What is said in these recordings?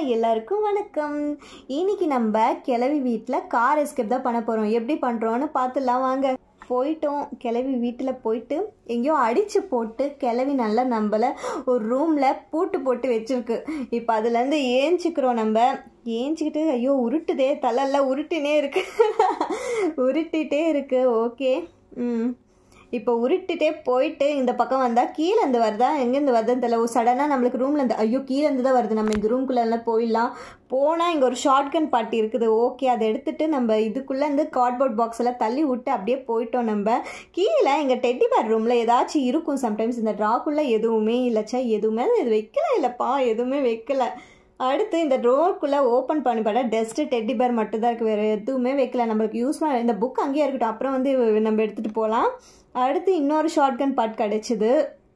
எல்லாருக்கும் வணக்கம் இன்னைக்கு நம்ம கிளவி வீட்டில் கார் எஸ்கேப் தான் பண்ண போகிறோம் எப்படி பண்ணுறோன்னு பார்த்துலாம் வாங்க போயிட்டோம் கிளவி வீட்டில் போயிட்டு எங்கேயோ அடித்து போட்டு கிளவி நல்லா நம்மள ஒரு ரூமில் பூட்டு போட்டு வச்சிருக்கு இப்போ அதுலேருந்து ஏஞ்சிக்கிறோம் நம்ம ஏஞ்சிக்கிட்டு ஐயோ உருட்டுதே தலையெல்லாம் உருட்டினே இருக்கு உருட்டிகிட்டே இருக்கு ஓகே ம் இப்போ உருட்டிட்டே போயிட்டு இந்த பக்கம் வந்தால் கீழே இருந்து வருதா எங்கேருந்து வருதுன்னு தெரியல சடனாக நம்மளுக்கு ரூமில் இருந்து ஐயோ கீழே இருந்து தான் வருது நம்ம இந்த ரூம்குள்ளெல்லாம் போயிடலாம் போனால் இங்கே ஒரு ஷார்ட்கன் பாட்டி இருக்குது ஓகே அதை எடுத்துட்டு நம்ம இதுக்குள்ளே இருந்து கார்ட்போர்ட் பாக்ஸ் எல்லாம் தள்ளி விட்டு அப்படியே போயிட்டோம் நம்ம கீழே எங்கள் டெட்டி பேர் ரூமில் ஏதாச்சும் இருக்கும் சம்டைம்ஸ் இந்த ட்ராக்குள்ளே எதுவுமே இல்லைச்சா எதுவுமே இது வைக்கல இல்லைப்பா எதுவுமே வைக்கல அடுத்து இந்த ட்ரோக்குள்ளே ஓப்பன் பண்ணி பார்த்தா டெஸ்ட்டு டெட்டி பேர் மட்டும் தான் இருக்குது வேறு எதுவுமே வைக்கல நம்மளுக்கு யூஸ் பண்ண இந்த புக் அங்கேயே இருக்கட்டும் அப்புறம் வந்து நம்ம எடுத்துகிட்டு போகலாம் அடுத்து இன்னொரு ஷார்ட்கன் பார்ட் கிடச்சிது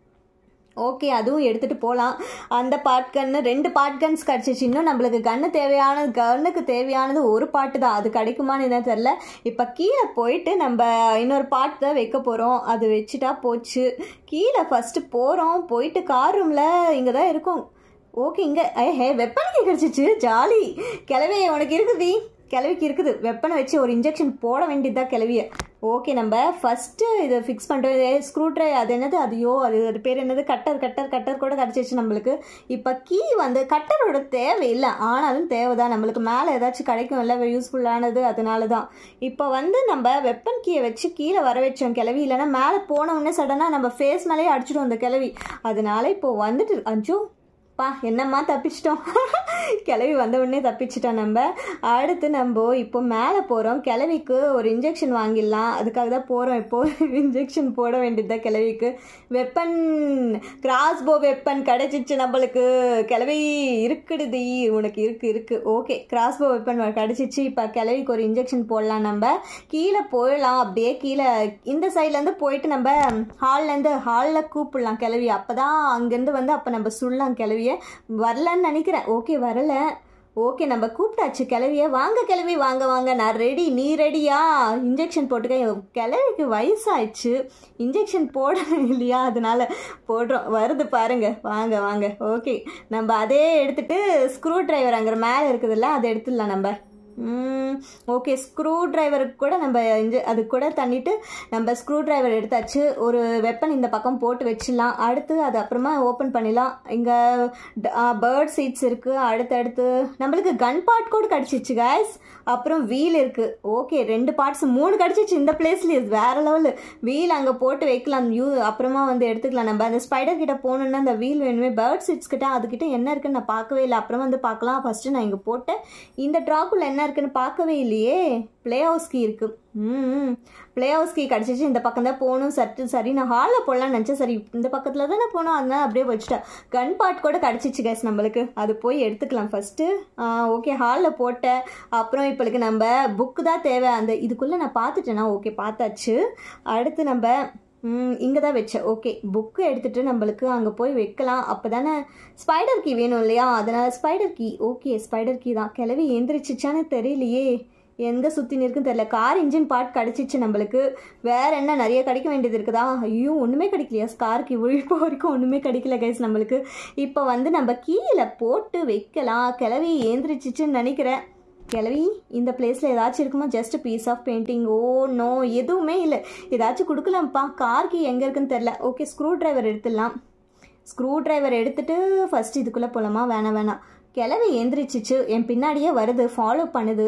ஓகே அதுவும் எடுத்துகிட்டு போகலாம் அந்த பாட் கன்னு ரெண்டு பாட் கன்ஸ் கிடச்சிச்சு இன்னும் நம்மளுக்கு கன்று தேவையானது கன்னுக்கு தேவையானது ஒரு பாட்டு தான் அது கிடைக்குமான்னு என்ன தெரில இப்போ கீழே போயிட்டு நம்ம இன்னொரு பாட்டு தான் வைக்க போகிறோம் அது வச்சுட்டா போச்சு கீழே ஃபஸ்ட்டு போகிறோம் போயிட்டு கார் ரூமில் இங்கே தான் இருக்கும் ஓகே இங்கே ஏ ஹே வெப்பனுக்கு கிடச்சிச்சு ஜாலி கிளவி உனக்கு இருக்குதி கிளவிக்கு இருக்குது வெப்பனை வச்சு ஒரு இன்ஜெக்ஷன் போட வேண்டியதுதான் கிளவிய ஓகே நம்ம ஃபஸ்ட்டு இதை ஃபிக்ஸ் பண்ணுறது ஸ்க்ரூ ட்ரை அது என்னது அதையோ அது அது பேர் என்னது கட்டர் கட்டர் கட்டர் கூட கிடச்சிச்சு நம்மளுக்கு இப்போ கீ வந்து கட்டரோட தேவை இல்லை ஆனாலும் தேவை தான் நம்மளுக்கு மேலே ஏதாச்சும் கிடைக்கும் இல்லை யூஸ்ஃபுல்லானது அதனால தான் இப்போ வந்து நம்ம வெப்பன் கீயை வச்சு கீழே வர வச்சோம் கிளவி இல்லைன்னா மேலே போன உடனே சடனாக நம்ம ஃபேஸ் மேலேயே அடிச்சிடும் அந்த கிளவி அதனால இப்போ வந்துட்டு அஞ்சோ பா என்னம்மா தப்பிச்சிட்டோம் கிளவி வந்த உடனே தப்பிச்சிட்டோம் நம்ம அடுத்து நம்ம இப்போ மேலே போகிறோம் கிளவிக்கு ஒரு இன்ஜெக்ஷன் வாங்கிடலாம் அதுக்காக தான் போகிறோம் இப்போது இன்ஜெக்ஷன் போட வேண்டியதுதான் கிளவிக்கு வெப்பன் கிராஸ்போ வெப்பன் கிடச்சிச்சு நம்மளுக்கு கிளவி இருக்குடுதி உனக்கு இருக்குது இருக்குது ஓகே கிராஸ்போ வெப்பன் கிடச்சிச்சு இப்போ கிளவிக்கு ஒரு இன்ஜெக்ஷன் போடலாம் நம்ம கீழே போயிடலாம் அப்படியே கீழே இந்த சைட்லேருந்து போயிட்டு நம்ம ஹால்லேருந்து ஹாலில் கூப்பிடலாம் கிளவி அப்போ தான் அங்கேருந்து வந்து அப்போ நம்ம சுடலாம் கிளவியை வரலன்னு நினைக்கிறேன் ஓகே வரல ஓகே நம்ம கூப்பிட்டாச்சு கிளவிய வாங்க கிளவி வாங்க வாங்க நான் ரெடி நீ ரெடியா இன்ஜெக்ஷன் போட்டுக்க கிளவிக்கு வயசாயிடுச்சு இன்ஜெக்ஷன் போடணும் இல்லையா அதனால போடுறோம் வருது பாருங்க வாங்க வாங்க ஓகே நம்ம அதே எடுத்துட்டு ஸ்க்ரூ டிரைவர் அங்கே மேலே இருக்குதுல்ல அதை எடுத்துடலாம் நம்ம ஓகே ஸ்க்ரூ டிரைவருக்கு கூட நம்ம இஞ்ச அது கூட தண்ணிட்டு நம்ம ஸ்க்ரூ டிரைவர் எடுத்தாச்சு ஒரு வெப்பன் இந்த பக்கம் போட்டு வச்சிடலாம் அடுத்து அது அப்புறமா ஓப்பன் பண்ணிடலாம் இங்கே பேர்ட் சீட்ஸ் இருக்குது அடுத்தடுத்து நம்மளுக்கு கன் பார்ட் கூட கிடச்சிச்சு கைஸ் அப்புறம் வீல் இருக்குது ஓகே ரெண்டு பார்ட்ஸ் மூணு கிடச்சிச்சு இந்த பிளேஸ்லேயே வேறு லெவலு வீல் அங்கே போட்டு வைக்கலாம் யூ அப்புறமா வந்து எடுத்துக்கலாம் நம்ம அந்த ஸ்பைடர் கிட்ட போகணுன்னா அந்த வீல் வேணுமே பேர்ட் சீட்ஸ் கிட்ட அதுக்கிட்ட என்ன இருக்குன்னு நான் பார்க்கவே இல்லை அப்புறம் வந்து பார்க்கலாம் ஃபஸ்ட்டு நான் இங்கே போட்டேன் இந்த ட்ராக்குள்ள என்ன இருக்குன்னு பார்க்கவே இல்லையே ப்ளே ஹவுஸ் கீ இருக்குது ம் ப்ளே ஹவுஸ் கீ கிடச்சிச்சு இந்த பக்கம் தான் போகணும் சட்டு சரி நான் ஹாலில் போடலாம்னு நினச்சேன் சரி இந்த பக்கத்தில் தானே போனோம் அதனால அப்படியே வச்சுட்டேன் கன் பார்ட் கூட கிடச்சிச்சு கேஸ் நம்மளுக்கு அது போய் எடுத்துக்கலாம் ஃபஸ்ட்டு ஓகே ஹாலில் போட்டேன் அப்புறம் இப்போளுக்கு நம்ம புக்கு தான் தேவை அந்த இதுக்குள்ளே நான் பார்த்துட்டேன்னா ஓகே பார்த்தாச்சு அடுத்து நம்ம இங்கே தான் வச்சேன் ஓகே புக்கு எடுத்துகிட்டு நம்மளுக்கு அங்கே போய் வைக்கலாம் அப்போ தானே ஸ்பைடர் கீ வேணும் இல்லையா அதனால் spider key okay spider key தான் கிளவி எந்திரிச்சிச்சான்னு தெரியலையே எங்கே சுற்றி நிற்குன்னு தெரியல கார் இன்ஜின் பார்ட் கிடச்சிச்சு நம்மளுக்கு வேறு என்ன நிறைய கிடைக்க வேண்டியது இருக்குதா ஐயோ ஒன்றுமே கிடைக்கலையா ஸ்கார்க்கு இப்போ வரைக்கும் ஒன்றுமே கிடைக்கல கைஸ் நம்மளுக்கு இப்போ வந்து நம்ம கீழே போட்டு வைக்கலாம் கிளவி ஏந்திரிச்சிச்சுன்னு நினைக்கிறேன் கிளவி இந்த பிளேஸில் ஏதாச்சும் இருக்குமா just piece of painting oh no எதுவுமே இல்லை ஏதாச்சும் கொடுக்கலாம்ப்பா கார்க்கு எங்கே இருக்குன்னு தெரில ஓகே ஸ்க்ரூ டிரைவர் எடுத்துடலாம் ஸ்க்ரூ டிரைவர் எடுத்துகிட்டு ஃபஸ்ட் இதுக்குள்ளே போகலாமா வேணாம் வேணாம் கிளவி எந்திரிச்சிச்சு என் பின்னாடியே வருது ஃபாலோ பண்ணுது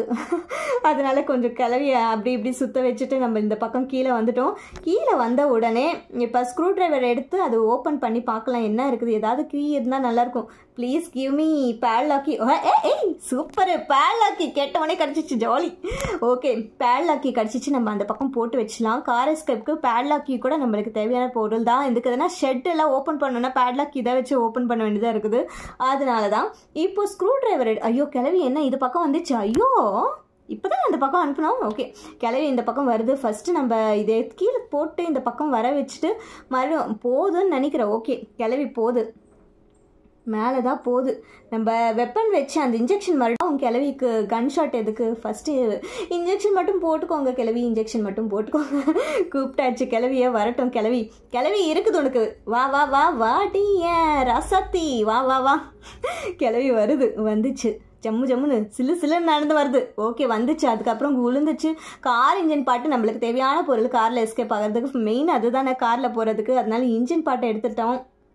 அதனால கொஞ்சம் கிளவியை அப்படி இப்படி சுற்ற வச்சுட்டு நம்ம இந்த பக்கம் கீழே வந்துட்டோம் கீழே வந்த உடனே இப்போ ஸ்க்ரூ டிரைவர் எடுத்து அது ஓப்பன் பண்ணி பார்க்கலாம் என்ன இருக்குது ஏதாவது கீ இருந்தால் நல்லாயிருக்கும் ப்ளீஸ் கிவ் மீ பேட்லாக்கி ஏ ஏய் சூப்பர் பேட்லாக்கி கேட்டவனே கிடச்சிச்சு ஜாலி ஓகே பேட்லாக்கி கிடச்சிச்சு நம்ம அந்த பக்கம் போட்டு வச்சலாம் கார் எஸ்கேப்க்கு பேட்லாக்கி கூட நம்மளுக்கு தேவையான பொருள் தான் எதுக்குதுன்னா ஷெட்டெல்லாம் ஓப்பன் பண்ணோன்னா பேட்லாக்கி இதை வச்சு ஓப்பன் பண்ண வேண்டியதாக இருக்குது அதனால தான் இப்போ ஸ்க்ரூ டிரைவர் ஐயோ கிளவி என்ன இது பக்கம் வந்துச்சு ஐயோ இப்போ தான் அந்த பக்கம் அனுப்பினோம் ஓகே கிளவி இந்த பக்கம் வருது ஃபஸ்ட்டு நம்ம இதை கீழே போட்டு இந்த பக்கம் வர வச்சுட்டு மறுபடியும் போதுன்னு நினைக்கிறேன் ஓகே கிளவி போகுது மேலே தான் போகுது நம்ம வெப்பன் வச்சு அந்த இன்ஜெக்ஷன் மறுபடியும் உங்க கிளவிக்கு கன் ஷாட் எதுக்கு ஃபஸ்ட்டு இன்ஜெக்ஷன் மட்டும் போட்டுக்கோங்க கிளவி இன்ஜெக்ஷன் மட்டும் போட்டுக்கோங்க கூப்பிட்டாச்சு கிளவிய வரட்டும் கிளவி கிளவி இருக்குது உனக்கு வா வா வா வாடிய ரசத்தி வா வா வா கிளவி வருது வந்துச்சு ஜம்மு ஜம்முன்னு சிலு சிலுன்னு நடந்து வருது ஓகே வந்துச்சு அதுக்கப்புறம் விழுந்துச்சு கார் இன்ஜின் பாட்டு நம்மளுக்கு தேவையான பொருள் காரில் எஸ்கேப் ஆகிறதுக்கு மெயின் அதுதானே காரில் போகிறதுக்கு அதனால இன்ஜின் பாட்டை எடுத்துட்டோம்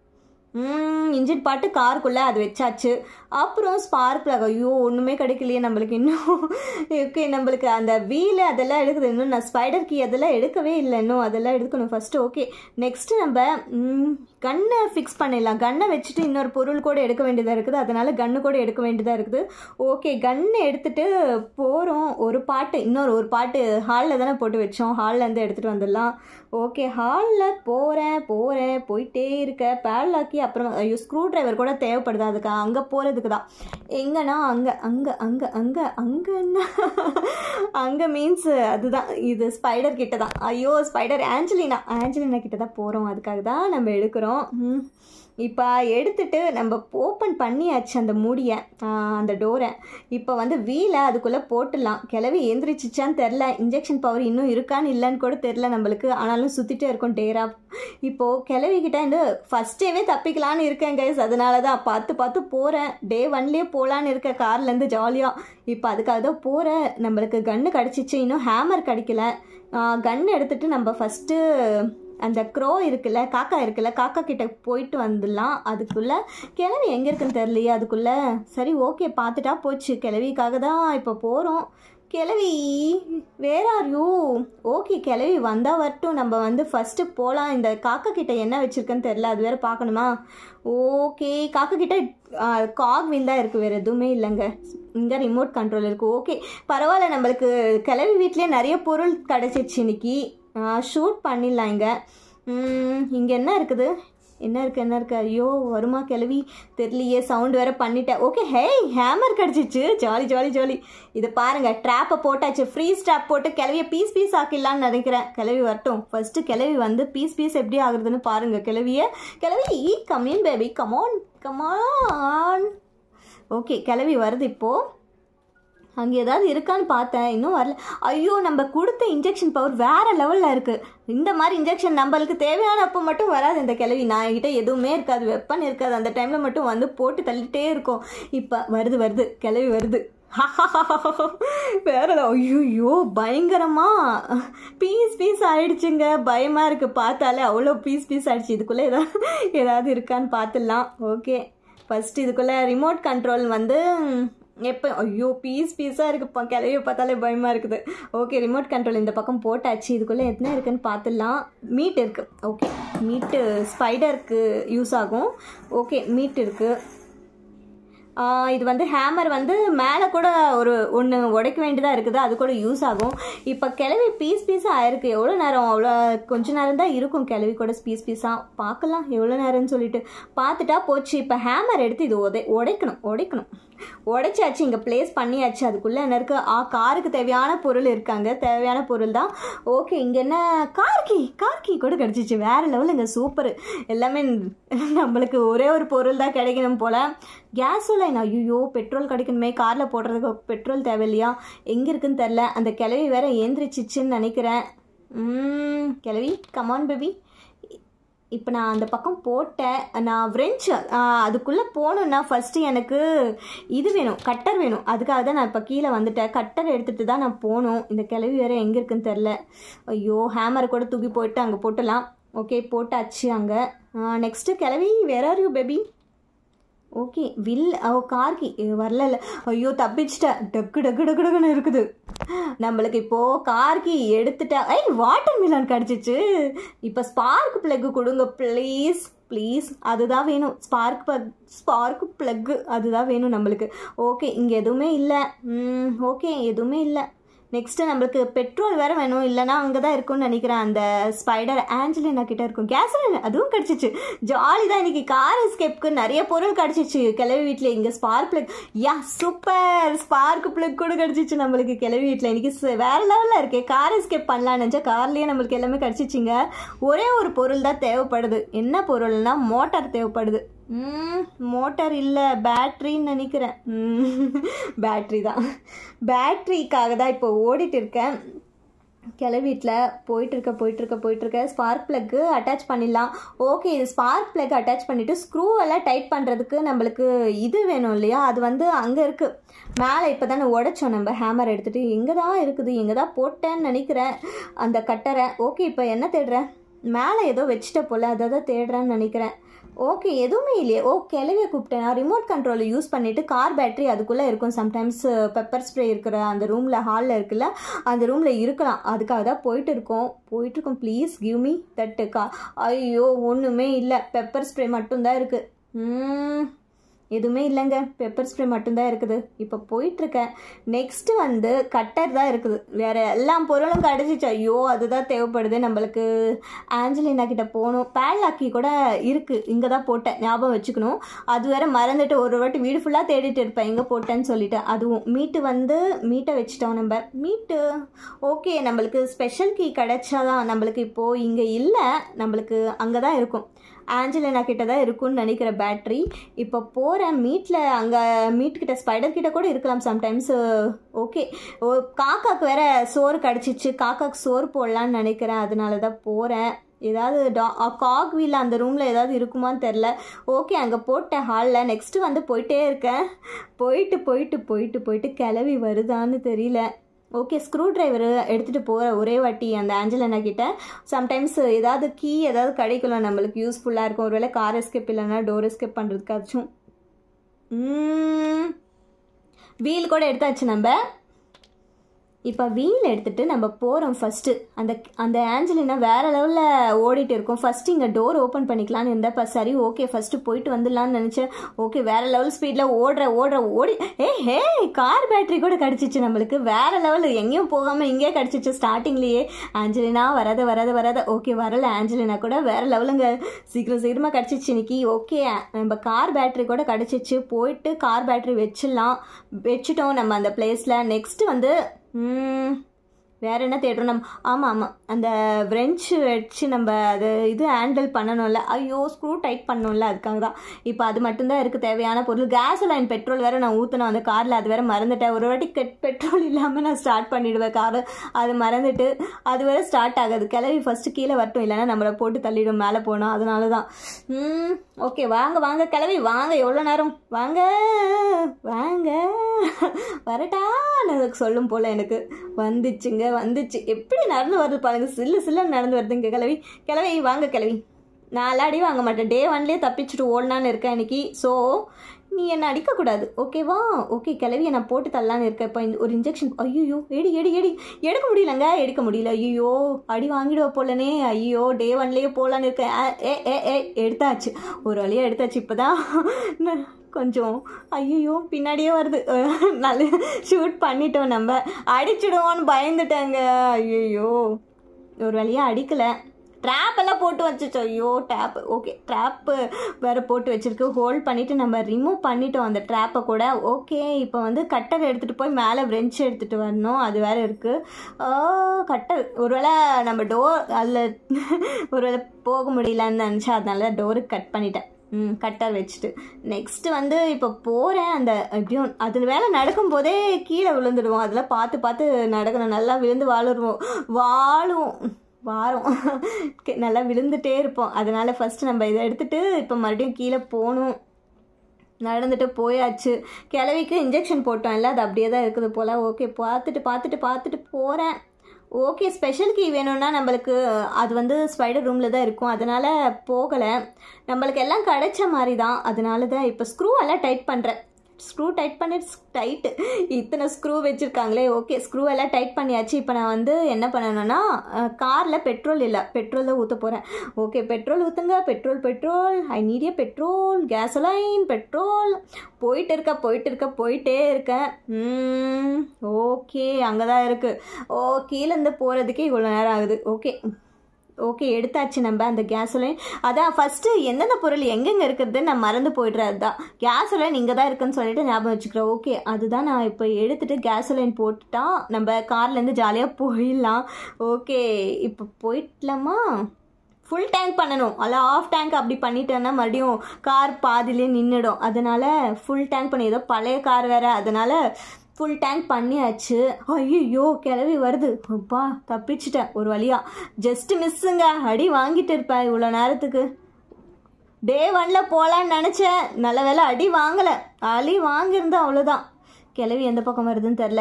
இன்ஜின் பாட்டு காருக்குள்ளே அது வச்சாச்சு அப்புறம் ஸ்பார்க் பிளக் ஐயோ ஒன்றுமே கிடைக்கலையே நம்மளுக்கு இன்னும் ஓகே நம்மளுக்கு அந்த வீல் அதெல்லாம் எடுக்குது இன்னும் நான் ஸ்பைடர் கீ அதெல்லாம் எடுக்கவே இல்லை இன்னும் அதெல்லாம் எடுக்கணும் ஃபஸ்ட்டு ஓகே நெக்ஸ்ட்டு நம்ம கன்னை ஃபிக்ஸ் பண்ணிடலாம் கன்னை வச்சுட்டு இன்னொரு பொருள் கூட எடுக்க வேண்டியதாக இருக்குது அதனால் கன்று கூட எடுக்க வேண்டியதாக இருக்குது ஓகே கன்னை எடுத்துகிட்டு போகிறோம் ஒரு பாட்டு இன்னொரு ஒரு பாட்டு ஹாலில் தானே போட்டு வச்சோம் ஹால்லேருந்து எடுத்துகிட்டு வந்துடலாம் ஓகே ஹாலில் போகிறேன் போகிறேன் போயிட்டே இருக்க பேட்லாக்கி அப்புறம் ஐயோ ஸ்க்ரூ டிரைவர் கூட தேவைப்படுது அதுக்கு அங்கே போகிறதுக்கு தான் எங்கன்னா அங்கே அங்கே அங்கே அங்கே அங்கன்னா அங்கே மீன்ஸ் அதுதான் இது ஸ்பைடர் கிட்ட தான் ஐயோ ஸ்பைடர் ஆஞ்சலினா ஆஞ்சலினா கிட்ட தான் போகிறோம் அதுக்காக தான் நம்ம எடுக்கிறோம் இப்போ எடுத்துட்டு நம்ம ஓப்பன் பண்ணியாச்சு அந்த மூடியை அந்த டோரை இப்போ வந்து வீலை அதுக்குள்ளே போட்டுடலாம் கிளவி எந்திரிச்சிச்சான்னு தெரில இன்ஜெக்ஷன் பவர் இன்னும் இருக்கான்னு இல்லைன்னு கூட தெரில நம்மளுக்கு ஆனாலும் சுற்றிட்டே இருக்கும் டேரா இப்போது கிளவிக்கிட்ட வந்து ஃபஸ்ட் டேவே தப்பிக்கலான்னு இருக்கேன் கைஸ் அதனால தான் பார்த்து பார்த்து போகிறேன் டே ஒன்லேயே போகலான்னு இருக்க கார்லேருந்து ஜாலியாக இப்போ அதுக்காக தான் போகிறேன் நம்மளுக்கு கன்று கிடச்சிச்சு இன்னும் ஹேமர் கிடைக்கல கன் எடுத்துகிட்டு நம்ம ஃபஸ்ட்டு அந்த க்ரோ இருக்குல்ல காக்கா இருக்குல்ல காக்கா கிட்ட போயிட்டு வந்துடலாம் அதுக்குள்ளே கிளவி எங்கே இருக்குன்னு தெரியலையே அதுக்குள்ளே சரி ஓகே பார்த்துட்டா போச்சு கிளவிக்காக தான் இப்போ போகிறோம் கிளவி வேற ஆர் யூ ஓகே கிளவி வந்தால் வரட்டும் நம்ம வந்து ஃபஸ்ட்டு போகலாம் இந்த காக்கா கிட்ட என்ன வச்சுருக்கேன்னு தெரில அது வேறு பார்க்கணுமா ஓகே காக்கா கிட்ட காக் வீல் தான் இருக்குது வேறு எதுவுமே இல்லைங்க இங்கே ரிமோட் கண்ட்ரோல் இருக்குது ஓகே பரவாயில்ல நம்மளுக்கு கிளவி வீட்லேயே நிறைய பொருள் கிடச்சிச்சு இன்னைக்கு ஷூட் பண்ணிடலாம் இங்கே இங்கே என்ன இருக்குது என்ன இருக்குது என்ன இருக்குது ஐயோ வருமா கிளவி தெரியலையே சவுண்ட் வேறு பண்ணிட்டேன் ஓகே ஹேய் ஹேமர் கிடச்சிச்சு ஜாலி ஜாலி ஜாலி இது பாருங்கள் ட்ராப்பை போட்டாச்சு ஃப்ரீ ஸ்ட்ராப் போட்டு கிளவியை பீஸ் பீஸ் ஆக்கிடலான்னு நினைக்கிறேன் கிளவி வரட்டும் ஃபஸ்ட்டு கிளவி வந்து பீஸ் பீஸ் எப்படி ஆகுறதுன்னு பாருங்கள் கிளவியை கிளவி coming baby come on come on okay கிளவி வருது இப்போது அங்கே ஏதாவது இருக்கான்னு பார்த்தேன் இன்னும் வரல ஐயோ நம்ம கொடுத்த இன்ஜெக்ஷன் பவர் வேறு லெவலில் இருக்குது இந்த மாதிரி இன்ஜெக்ஷன் நம்மளுக்கு தேவையான அப்போ மட்டும் வராது இந்த கிளவி நான் என்கிட்ட எதுவுமே இருக்காது வெப்பன் இருக்காது அந்த டைமில் மட்டும் வந்து போட்டு தள்ளிட்டே இருக்கும் இப்போ வருது வருது கிளவி வருது வேற ஐயோ பயங்கரமா பீஸ் பீஸ் ஆயிடுச்சுங்க பயமாக இருக்குது பார்த்தாலே அவ்வளோ பீஸ் பீஸ் ஆயிடுச்சு இதுக்குள்ளே ஏதாவது ஏதாவது இருக்கான்னு பார்த்துடலாம் ஓகே ஃபஸ்ட்டு இதுக்குள்ளே ரிமோட் கண்ட்ரோல் வந்து எப்போ ஐயோ பீஸ் பீஸாக இருக்குப்பா கிளவியை பார்த்தாலே பயமாக இருக்குது ஓகே ரிமோட் கண்ட்ரோல் இந்த பக்கம் போட்டாச்சு இதுக்குள்ளே எத்தனை இருக்குன்னு பார்த்துடலாம் மீட் இருக்குது ஓகே மீட்டு ஸ்பைடருக்கு யூஸ் ஆகும் ஓகே மீட் இருக்குது இது வந்து ஹேமர் வந்து மேலே கூட ஒரு ஒன்று உடைக்க வேண்டியதாக இருக்குது அது கூட யூஸ் ஆகும் இப்போ கிளவி பீஸ் பீஸாக ஆயிருக்கு எவ்வளோ நேரம் அவ்வளோ கொஞ்ச நேரம் தான் இருக்கும் கிளவி கூட பீஸ் பீஸாக பார்க்கலாம் எவ்வளோ நேரம்னு சொல்லிட்டு பார்த்துட்டா போச்சு இப்போ ஹேமர் எடுத்து இது உதை உடைக்கணும் உடைக்கணும் உடைச்சாச்சு இங்கே ப்ளேஸ் பண்ணியாச்சு அதுக்குள்ளே என்ன இருக்குது ஆ காருக்கு தேவையான பொருள் இருக்காங்க தேவையான பொருள் தான் ஓகே இங்கே என்ன கார்கி கார்கி கூட கிடச்சிச்சு வேறு லெவலில் இங்கே சூப்பர் எல்லாமே நம்மளுக்கு ஒரே ஒரு பொருள் தான் கிடைக்கணும் போல் கேஸ் லைன் ஐயோ பெட்ரோல் கிடைக்கணுமே காரில் போடுறதுக்கு பெட்ரோல் தேவையில்லையா எங்கே இருக்குன்னு தெரில அந்த கிளவி வேற ஏந்திரிச்சிச்சுன்னு நினைக்கிறேன் கிளவி கமான் பேபி இப்போ நான் அந்த பக்கம் போட்டேன் நான் ஃப்ரெஞ்சு அதுக்குள்ளே போகணுன்னா ஃபஸ்ட்டு எனக்கு இது வேணும் கட்டர் வேணும் அதுக்காக தான் நான் இப்போ கீழே வந்துட்டேன் கட்டர் எடுத்துகிட்டு தான் நான் போகணும் இந்த கிளவி வேறு எங்கே இருக்குன்னு தெரில ஐயோ ஹேமரை கூட தூக்கி போயிட்டு அங்கே போட்டலாம் ஓகே போட்டாச்சு அங்கே நெக்ஸ்ட்டு கிளவி where are you baby okay வில் அவ கார்கி வரல ஐயோ தப்பிச்சிட்டேன் டக்கு டக்கு டக்கு டக்குன்னு இருக்குது நம்மளுக்கு இப்போது கார்கி எடுத்துட்டா ஐ வாட்டர் மிலான் கிடச்சிச்சு இப்போ ஸ்பார்க் ப்ளக்கு கொடுங்க ப்ளீஸ் ப்ளீஸ் அதுதான் வேணும் ஸ்பார்க் ப ஸ்பார்க் ப்ளக்கு அதுதான் வேணும் நம்மளுக்கு ஓகே இங்கே எதுவுமே இல்லை ஓகே எதுவுமே இல்லை நெக்ஸ்ட்டு நம்மளுக்கு பெட்ரோல் வேறு வேணும் இல்லைனா அங்கே தான் இருக்கும்னு நினைக்கிறேன் அந்த ஸ்பைடர் ஆஞ்சலினா கிட்ட இருக்கும் கேஸ்லின் அதுவும் கிடச்சிச்சு ஜாலி தான் இன்னைக்கு கார் எஸ்கேப்க்கு நிறைய பொருள் கிடச்சிச்சு கிளவி வீட்டில் இங்கே spark plug yeah super spark plug கூட கிடச்சிச்சு நம்மளுக்கு கிளவி வீட்டில் இன்னைக்கு வேறு லெவலில் இருக்கே கார் எஸ்கேப் பண்ணலான்னு நினச்சா கார்லேயே நம்மளுக்கு எல்லாமே கிடச்சிச்சிங்க ஒரே ஒரு பொருள் தான் தேவைப்படுது என்ன பொருள்னா மோட்டார் தேவைப்படுது மோட்டார் இல்லை பேட்ரின்னு நினைக்கிறேன் பேட்ரி தான் பேட்ரிக்காக தான் இப்போ ஓடிட்டு இருக்கேன் கிளவீட்டில் போயிட்டுருக்க போயிட்டுருக்க போயிட்டுருக்க ஸ்பார்க் ப்ளக்கு அட்டாச் பண்ணிடலாம் ஓகே இது ஸ்பார்க் ப்ளக் அட்டாச் பண்ணிவிட்டு ஸ்க்ரூ எல்லாம் டைட் பண்ணுறதுக்கு நம்மளுக்கு இது வேணும் இல்லையா அது வந்து அங்கே இருக்குது மேலே இப்போ தானே உடைச்சோம் நம்ம ஹேமர் எடுத்துகிட்டு எங்கே தான் இருக்குது எங்கே தான் போட்டேன்னு நினைக்கிறேன் அந்த கட்டரை ஓகே இப்போ என்ன தேடுறேன் மேலே ஏதோ வச்சுட்ட போல் அதை தான் தேடுறேன்னு நினைக்கிறேன் ஓகே எதுவுமே இல்லையே ஓ கிளவியை கூப்பிட்டேன் நான் ரிமோட் கண்ட்ரோலை யூஸ் பண்ணிவிட்டு கார் பேட்டரி அதுக்குள்ளே இருக்கும் சம்டைம்ஸ் பெப்பர் ஸ்ப்ரே இருக்கிற அந்த ரூமில் ஹாலில் இருக்குல்ல அந்த ரூமில் இருக்கலாம் அதுக்காக தான் போயிட்டு இருக்கோம் போயிட்டுருக்கோம் ப்ளீஸ் கிவ் மீ தட்டு கா ஐயோ ஒன்றுமே இல்லை பெப்பர் ஸ்ப்ரே மட்டும்தான் இருக்குது எதுவுமே இல்லைங்க பெப்பர் ஸ்ப்ரே மட்டும்தான் இருக்குது இப்போ போயிட்டுருக்கேன் நெக்ஸ்ட்டு வந்து கட்டர் தான் இருக்குது வேறு எல்லா பொருளும் கிடச்சிச்சு ஐயோ அதுதான் தேவைப்படுது நம்மளுக்கு ஆஞ்சலினா கிட்ட போகணும் பேட்லாக்கி கூட இருக்குது இங்கே தான் போட்டேன் ஞாபகம் வச்சுக்கணும் அது வேற மறந்துட்டு ஒரு வாட்டி வீடு ஃபுல்லாக தேடிட்டு இருப்பேன் எங்கே போட்டேன்னு சொல்லிட்டு அதுவும் மீட்டு வந்து மீட்டை வச்சுட்டோம் நம்ம மீட்டு ஓகே நம்மளுக்கு ஸ்பெஷல் கீ கிடைச்சாதான் நம்மளுக்கு இப்போது இங்கே இல்லை நம்மளுக்கு அங்கே தான் இருக்கும் ஆஞ்சலினா கிட்ட தான் இருக்கும்னு நினைக்கிற பேட்ரி இப்போ போகிறேன் மீட்டில் அங்கே மீட் கிட்ட ஸ்பைடர் கிட்ட கூட இருக்கலாம் சம்டைம்ஸ் ஓகே ஓ காக்காக்கு வேற சோறு கிடச்சிச்சு காக்காக்கு சோறு போடலான்னு நினைக்கிறேன் அதனால தான் போகிறேன் ஏதாவது டா காக் வீல் அந்த ரூமில் ஏதாவது இருக்குமான்னு தெரில ஓகே அங்கே போட்டேன் ஹாலில் நெக்ஸ்ட்டு வந்து போயிட்டே இருக்கேன் போயிட்டு போயிட்டு போயிட்டு போயிட்டு கிளவி வருதான்னு தெரியல ஓகே ஸ்க்ரூ டிரைவர் எடுத்துகிட்டு போகிற ஒரே வாட்டி அந்த ஆஞ்சலனா கிட்ட சம்டைம்ஸ் ஏதாவது கீ ஏதாவது கிடைக்கலாம் நம்மளுக்கு யூஸ்ஃபுல்லாக இருக்கும் ஒருவேளை கார் எஸ்கேப் இல்லைன்னா டோர் எஸ்கேப் பண்ணுறதுக்காச்சும் வீல் கூட எடுத்தாச்சு நம்ம இப்போ வீல் எடுத்துகிட்டு நம்ம போகிறோம் ஃபஸ்ட்டு அந்த அந்த ஆஞ்சலினா வேறு லெவலில் ஓடிட்டு இருக்கோம் ஃபஸ்ட்டு இங்கே டோர் ஓப்பன் பண்ணிக்கலான்னு இருந்தப்போ சரி ஓகே ஃபஸ்ட்டு போயிட்டு வந்துடலான்னு நினச்சேன் ஓகே வேறு லெவல் ஸ்பீடில் ஓடுற ஓடுற ஓடி ஏ ஹே கார் பேட்டரி கூட கிடச்சிச்சு நம்மளுக்கு வேறு லெவல் எங்கேயும் போகாமல் இங்கே கிடச்சிச்சு ஸ்டார்டிங்லேயே ஆஞ்சலினா வராத வராத வராத ஓகே வரல ஆஞ்சலினா கூட வேறு லெவலுங்க சீக்கிரம் சீக்கிரமாக கிடச்சிச்சு இன்னைக்கு ஓகே நம்ம கார் பேட்டரி கூட கிடச்சிச்சு போயிட்டு கார் பேட்டரி வச்சிடலாம் வச்சுட்டோம் நம்ம அந்த பிளேஸில் நெக்ஸ்ட்டு வந்து வேற என்ன தேடுறோம் நம்ம ஆமாம் ஆமாம் அந்த ஃப்ரெஞ்சு வச்சு நம்ம அது இது ஹேண்டில் பண்ணணும்ல ஐயோ ஸ்க்ரூ டைட் பண்ணணும்ல அதுக்காக தான் இப்போ அது மட்டும்தான் இருக்குது தேவையான பொருள் கேஸ் லைன் பெட்ரோல் வேறு நான் ஊற்றினேன் அந்த காரில் அது வேறு மறந்துட்டேன் ஒரு வாட்டி கெட் பெட்ரோல் இல்லாமல் நான் ஸ்டார்ட் பண்ணிவிடுவேன் காரு அது மறந்துட்டு அது வேறு ஸ்டார்ட் ஆகாது கிளவி ஃபஸ்ட்டு கீழே வரட்டும் இல்லைன்னா நம்மளை போட்டு தள்ளிடும் மேலே போனோம் அதனால தான் ஓகே வாங்க வாங்க கிளவி வாங்க எவ்வளோ நேரம் வாங்க வாங்க வரட்டான்னு சொல்லும் போல் எனக்கு வந்துச்சுங்க வந்துச்சு எப்படி நடந்து வருது பாருங்க சில்லு சில்லுன்னு நடந்து வருதுங்க கிளவி கிளவி வாங்க கிளவி நான் அல்லாடி வாங்க மாட்டேன் டே ஒன்லேயே தப்பிச்சுட்டு ஓடலான்னு இருக்கேன் இன்னைக்கு ஸோ நீ என்னை அடிக்கக்கூடாது ஓகேவா ஓகே கிளவியை நான் போட்டு தள்ளலான்னு இருக்கேன் இப்போ இந்த ஒரு இன்ஜெக்ஷன் ஐயோ எடி எடி எடி எடுக்க முடியலங்க எடுக்க முடியல ஐயோ அடி வாங்கிடுவ போலனே ஐயோ டே ஒன்லேயே போகலான்னு இருக்கேன் ஏ ஏ ஏ எடுத்தாச்சு ஒரு வழியாக எடுத்தாச்சு இப்போ தான் கொஞ்சம் ஐயோ பின்னாடியே வருது நல்ல ஷூட் பண்ணிட்டோம் நம்ம அடிச்சிடுவோன்னு பயந்துட்டேங்க ஐயோ ஒரு வழியாக அடிக்கலை ட்ராப் எல்லாம் போட்டு வச்சுச்சோ ஐயோ டேப் ஓகே ட்ராப்பு வேறு போட்டு வச்சுருக்கு ஹோல்ட் பண்ணிவிட்டு நம்ம ரிமூவ் பண்ணிட்டோம் அந்த ட்ராப்பை கூட ஓகே இப்போ வந்து கட்டர் எடுத்துகிட்டு போய் மேலே ஃப்ரெஞ்ச் எடுத்துகிட்டு வரணும் அது வேறு இருக்குது கட்டர் ஒருவேளை நம்ம டோர் அதில் ஒருவேளை போக முடியலன்னு நினச்சா அதனால டோருக்கு கட் பண்ணிட்டேன் ம் கட்டர் வச்சுட்டு நெக்ஸ்ட்டு வந்து இப்போ போகிறேன் அந்த எப்படியும் அது வேலை நடக்கும்போதே கீழே விழுந்துடுவோம் அதெல்லாம் பார்த்து பார்த்து நடக்கணும் நல்லா விழுந்து வாழுருவோம் வாழும் வாரம் நல்லா விழுந்துட்டே இருப்போம் அதனால் ஃபஸ்ட்டு நம்ம இதை எடுத்துகிட்டு இப்போ மறுபடியும் கீழே போகணும் நடந்துட்டு போயாச்சு கிளவிக்கு இன்ஜெக்ஷன் போட்டோம்ல அது அப்படியே தான் இருக்குது போல் ஓகே பார்த்துட்டு பார்த்துட்டு பார்த்துட்டு போகிறேன் ஓகே ஸ்பெஷல் கீ வேணும்னா நம்மளுக்கு அது வந்து ஸ்பைடர் ரூமில் தான் இருக்கும் அதனால் போகலை நம்மளுக்கு எல்லாம் கிடைச்ச மாதிரி தான் அதனால தான் இப்போ ஸ்க்ரூ எல்லாம் டைட் பண்ணுறேன் ஸ்க்ரூ டைட் பண்ணி டைட்டு இத்தனை ஸ்க்ரூ வச்சுருக்காங்களே ஓகே ஸ்க்ரூ எல்லாம் டைட் பண்ணியாச்சு இப்போ நான் வந்து என்ன பண்ணணும்னா காரில் பெட்ரோல் இல்லை பெட்ரோல் தான் ஊற்ற போகிறேன் ஓகே பெட்ரோல் ஊற்றுங்க petrol petrol I need a petrol கேசலைன் petrol போயிட்டு இருக்க போயிட்டு இருக்க போயிட்டே இருக்கேன் ஓகே அங்கே தான் இருக்குது ஓ கீழேருந்து போகிறதுக்கே இவ்வளோ நேரம் ஆகுது ஓகே ஓகே எடுத்தாச்சு நம்ம அந்த கேஸோலைன் அதான் ஃபஸ்ட்டு எந்தெந்த பொருள் எங்கெங்கே இருக்கிறது நான் மறந்து போயிடுறது தான் கேஸோலைன் இங்கே தான் இருக்குன்னு சொல்லிட்டு ஞாபகம் வச்சுக்கிறேன் ஓகே அதுதான் நான் இப்போ எடுத்துகிட்டு கேஸோலைன் போட்டுட்டா நம்ம கார்லேருந்து ஜாலியாக போயிடலாம் ஓகே இப்போ போயிடலாமா ஃபுல் டேங்க் பண்ணணும் அல்ல ஆஃப் டேங்க் அப்படி பண்ணிட்டேன்னா மறுபடியும் கார் பாதிலே நின்றுடும் அதனால் ஃபுல் டேங்க் பண்ணி ஏதோ பழைய கார் வேறு அதனால் ஃபுல் டேங்க் பண்ணியாச்சு ஐயோ கிளவி வருது அப்பா தப்பிச்சிட்டேன் ஒரு வழியா ஜஸ்ட் மிஸ்ஸுங்க அடி வாங்கிட்டு இருப்பேன் இவ்வளோ நேரத்துக்கு டே ஒன்ல போகலான்னு நினச்சேன் நல்ல வேலை அடி வாங்கலை அடி வாங்கியிருந்தா அவ்வளோதான் கிளவி எந்த பக்கம் வருதுன்னு தெரில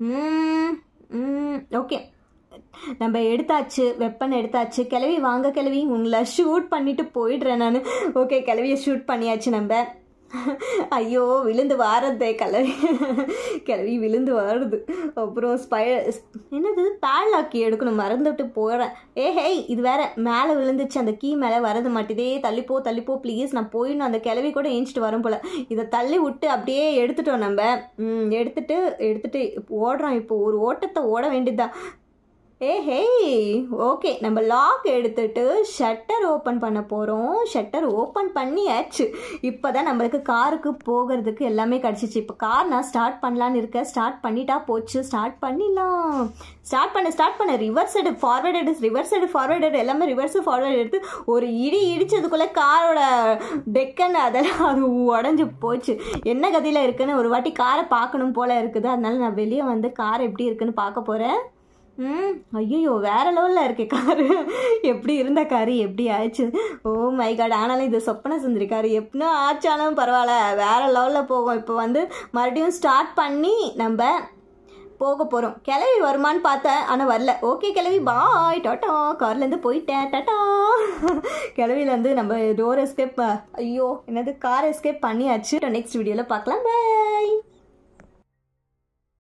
ஓகே நம்ம எடுத்தாச்சு வெப்பன் எடுத்தாச்சு கிளவி வாங்க கிளவி உங்களை ஷூட் பண்ணிட்டு போயிடுறேன் நான் ஓகே கிளவியை ஷூட் பண்ணியாச்சு நம்ம ஐயோ விழுந்து வாரதே கிளவி கிளவி விழுந்து வாருது அப்புறம் ஸ்பை என்னது பேட்லாக்கி எடுக்கணும் மறந்துட்டு போகிறேன் ஏ ஹேய் இது வேற மேலே விழுந்துச்சு அந்த கீ மேலே வரது மாட்டுதே தள்ளிப்போ தள்ளிப்போ ப்ளீஸ் நான் போயிடணும் அந்த கிளவி கூட ஏஞ்சிட்டு வரும் போல் இதை தள்ளி விட்டு அப்படியே எடுத்துட்டோம் நம்ம ம், எடுத்துட்டு எடுத்துட்டு ஓடுறோம் இப்போ ஒரு ஓட்டத்தை ஓட வேண்டியதுதான் ஏ ஹேய் ஓகே நம்ம லாக் எடுத்துட்டு ஷட்டர் ஓப்பன் பண்ண போகிறோம் ஷட்டர் ஓப்பன் பண்ணியாச்சு இப்போ தான் நம்மளுக்கு காருக்கு போகிறதுக்கு எல்லாமே கிடச்சிச்சு இப்போ கார் நான் ஸ்டார்ட் பண்ணலான்னு இருக்கேன் ஸ்டார்ட் பண்ணிட்டா போச்சு ஸ்டார்ட் பண்ணிடலாம் ஸ்டார்ட் பண்ண ஸ்டார்ட் பண்ண ரிவர்ஸ் எடு ஃபார்வர்ட் எடு ரிவர்ஸ் எடு ஃபார்வர்ட் எடு எல்லாமே ரிவர்ஸ் ஃபார்வர்ட் எடுத்து ஒரு இடி இடிச்சதுக்குள்ளே காரோட டெக்கன் அதெல்லாம் அது உடஞ்சி போச்சு என்ன கதையில் இருக்குன்னு ஒரு வாட்டி காரை பார்க்கணும் போல இருக்குது அதனால நான் வெளியே வந்து கார் எப்படி இருக்குன்னு பார்க்க போகிறேன் ம் ஐயோ வேற லெவலில் இருக்கு காரு எப்படி இருந்த காரு எப்படி ஆயிடுச்சு ஓ மை காட் ஆனாலும் இது சொப்பன சுந்தரி காரு எப்படின்னா ஆச்சாலும் பரவாயில்ல வேற லெவலில் போகும் இப்போ வந்து மறுபடியும் ஸ்டார்ட் பண்ணி நம்ம போக போகிறோம் கிளவி வருமான்னு பார்த்தேன் ஆனால் வரல ஓகே கிளவி பாய் டாட்டா கார்லேருந்து போயிட்டேன் டாட்டா கிளவிலேருந்து நம்ம டோர் எஸ்கேப் ஐயோ என்னது கார் எஸ்கேப் பண்ணியாச்சு நெக்ஸ்ட் வீடியோவில் பார்க்கலாம் பாய்